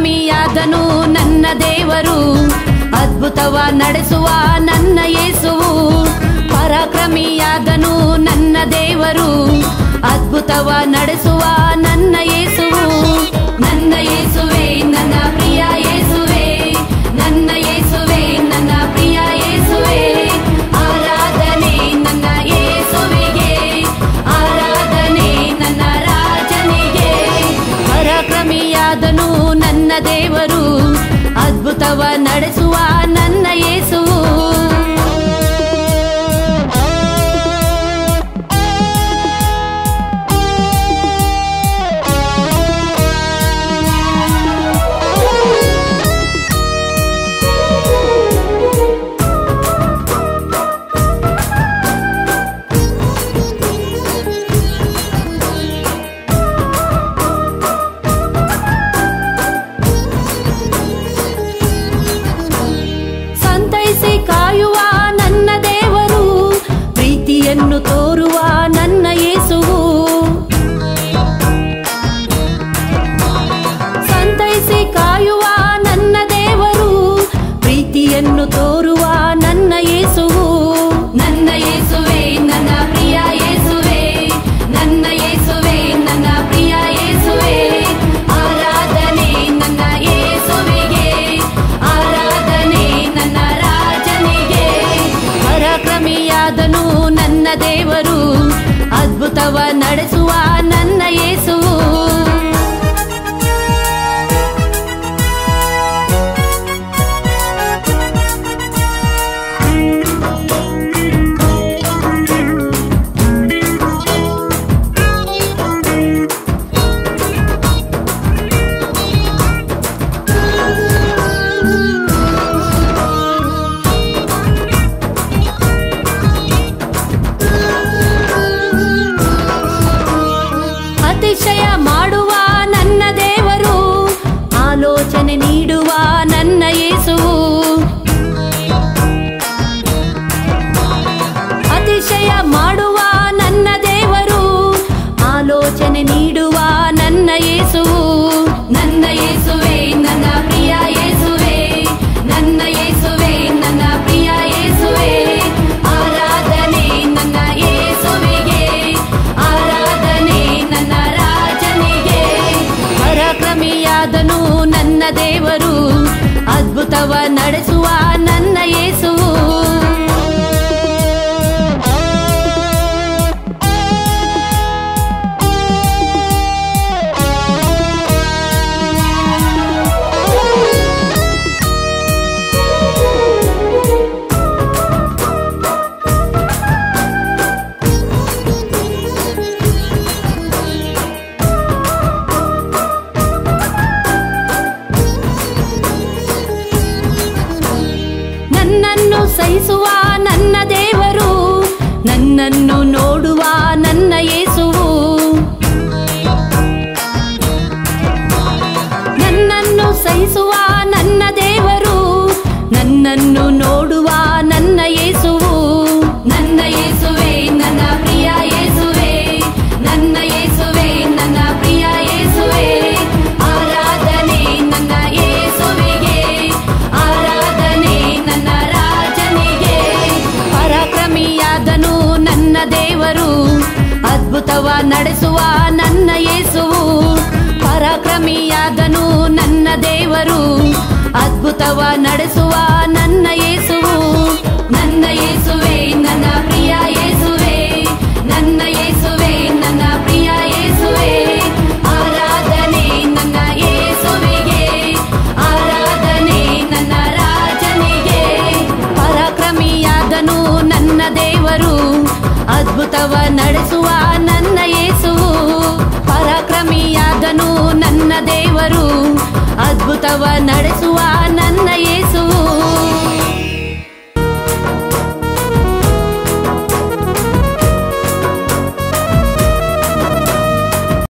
ಪರಾಕ್ರಮಿಯಾದನು ನನ್ನ ದೇವರು ಅದ್ಭುತವ ನಡೆಸುವ ನನ್ನ ಯೇಸುವು ಪರಾಕ್ರಮಿಯಾದನು ನನ್ನ ದೇವರು ಅದ್ಭುತವ ನಡೆಸುವ ನನ್ನ ಯೇಸುವು ನನ್ನ ಯೇಸುವೆ ನನ್ನ ಪ್ರಿಯ ಯೇಸುವೆ ನನ್ನ ಯೇಸುವೆ ನನ್ನ ಪ್ರಿಯ ಯೇಸುವೆ ಆರಾಧನೆ ನನ್ನ ಯೇಸುವಿಗೆ ಆರಾಧನೆ ನನ್ನ ರಾಜನಿಗೆ ಪರಾಕ್ರಮಿಯಾದನು ನನ್ನ ದೇವರು ಅದ್ಭುತವ ನಡೆಸುವ ನನ್ನ ಯೇಸುವು ಸಂತೈಸಿ ಕಾಯುವ ನನ್ನ ದೇವರು ಪ್ರೀತಿಯನ್ನು ತೋರುವ ನನ್ನ ಯೇಸುವು ಸಂತೈಸಿ ಕಾಯುವ ನನ್ನ ದೇವರು ಪ್ರೀತಿಯನ್ನು ತೋರುವ ನನ್ನ ಯೇಸುವು ನನ್ನ ಯೇಸುವೆ ನನ್ನ ಪ್ರಿಯ ಯೇಸುವೆ ನನ್ನ ಯೇಸುವೆ ನನ್ನ ಪ್ರಿಯ ಯೇಸುವೆ ಆರಾಧನೆ ನನ್ನ ಯೇಸುವಿಗೆ ಆರಾಧನೆ ನನ್ನ ರಾಜನಿಗೆ ಪರಾಕ್ರಮಿಯಾದನು ನನ್ನ ದೇವರು ಅದ್ಭುತವ ನಡೆಸುವ ನನ್ನ ಯೇಸುವು ಅತಿಶಯ ಮಾಡುವ ನನ್ನ ದೇವರು ಆಲೋಚನೆ ನೀಡುವ ನನ್ನ ಯೇಸುವು ಅತಿಶಯ ಮಾಡುವ ನನ್ನ ದೇವರು ಆಲೋಚನೆ ನೀಡುವ ನನ್ನ ಯೇಸುವು ನನ್ನ ಯೇಸುವೆ ನನ್ನ ಪ್ರಿಯ ಯೇಸುವೆ ನನ್ನ ಯೇಸುವೆ ನನ್ನ ಪ್ರಿಯ ಯೇಸುವೆ ಆರಾಧನೆ ನನ್ನ ಯೇಸುವಿಗೆ ಆರಾಧನೆ ನನ್ನ ರಾಜನಿಗೆ ಪರಾಕ್ರಮಿಯಾದನು ನನ್ನ ದೇವರು ಅದ್ಭುತವ ನಡೆಸುವ ನನ್ನ ಯೇಸುವು ನನ್ನನ್ನು ಸಹಿಸುವ ನನ್ನ ದೇವರು ನನ್ನನ್ನು ನೋಡುವ ನನ್ನ ಯೇಸುವು ನನ್ನನ್ನು ಸಹಿಸುವ ನನ್ನ ದೇವರು ನನ್ನನ್ನು ನೋಡುವ ನನ್ನ ಯೇಸುವು ನನ್ನ ಯೇಸುವೆ ನನ್ನ ಪ್ರಿಯ ಯೇಸುವೆ ನನ್ನ ಯೇಸುವೆ ನನ್ನ ಪ್ರಿಯ ಯೇಸುವೆ ಆರಾಧನೆ ನನ್ನ ಯೇಸುವಿಗೆ ಆರಾಧನೆ ನನ್ನ ರಾಜನಿಗೆ ಪರಾಕ್ರಮಿಯಾದನು ನನ್ನ ದೇವರು ಅದ್ಭುತವ ನಡೆಸುವ ನನ್ನ ಯೇಸುವು ಪರಾಕ್ರಮಿಯಾದನು ನನ್ನ ದೇವರು ಅದ್ಭುತವ ನಡೆಸುವ ನನ್ನ ಯೇಸುವು ನನ್ನ ಯೇಸುವೆ ನನ್ನ ಪ್ರಿಯ ಯೇಸುವೆ ನನ್ನ ಯೇಸುವೆ ನನ್ನ ಪ್ರಿಯ ಯೇಸುವೆ ಆರಾಧನೆ ನನ್ನ ಯೇಸುವಿಗೆ ಆರಾಧನೆ ನನ್ನ ರಾಜನಿಗೆ ಪರಾಕ್ರಮಿಯಾದನು ನನ್ನ ದೇವರು ಅದ್ಭುತವ ನಡೆಸುವ ನನ್ನ ಯೇಸುವು ಪರಾಕ್ರಮಿಯಾದನು ನನ್ನ ದೇವರು